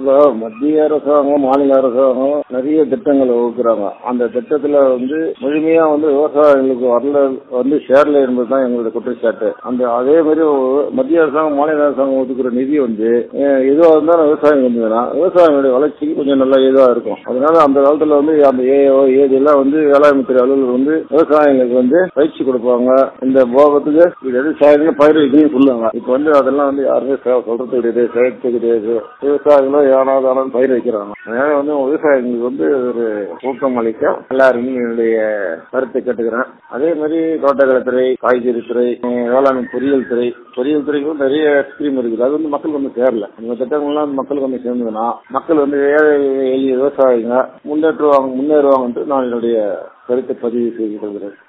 இப்போ மத்திய அரசாங்கம் மாநில அரசாங்கம் நிறைய திட்டங்களை வகுக்கிறாங்க அந்த திட்டத்துல வந்து முழுமையா வந்து விவசாயிகளுக்கு வரல வந்து சேரல என்பதுதான் எங்களுடைய குற்றச்சாட்டு அந்த அதே மாதிரி ஒ- மத்திய அரசாங்கம் மாநில அரசாங்கம் ஒதுக்குற நிதி வந்து அஹ், எதுவா இருந்தாலும் விவசாயம் வந்ததுன்னா விவசாயிகளுடைய வளர்ச்சிக்கு கொஞ்சம் நல்லா இதுவா இருக்கும் அதனால அந்த காலத்துல வந்து அந்த ஏஓ ஏது எல்லாம் வந்து வேளாண்மை துறை அலுவலர் வந்து விவசாயிகளுக்கு வந்து பயிற்சி கொடுப்பாங்க இந்த போகத்துக்கு இது எது சாயணும் பயிர் வைக்கணும்னு சொல்லுவாங்க இப்ப வந்து அதெல்லாம் வந்து யாருமே செ- சொல்றது கிடையாது செய்யறது கிடையாது விவசாயிகளும் ஏனாவது ஆனாலும் பயிர் வைக்கிறாங்க அதனால வந்து விவசாயிகளுக்கு வந்து ஒரு ஊக்கம் அளிக்க எல்லாருமே என்னுடைய கருத்தை கேட்டுக்கிறேன் அதே மாதிரி தோட்டக்கலைத்துறை காய்கறி துறை அஹ் வேளாண் பொறியியல் துறை பொறியியல் துறைக்கும் நிறைய ஸ்கீம் இருக்குது அது வந்து மக்களுக்கு வந்து சேரல இந்த திட்டங்கள்லாம் மக்களுக்கு வந்து சேர்ந்ததுன்னா மக்கள் வந்து ஏழை எளிய விவசாயிங்க முன்னேற்றுவாங்க முன்னேறுவாங்கன்ட்டு நான் என்னுடைய கருத்தை பதிவு செய்து கொள்கிறேன்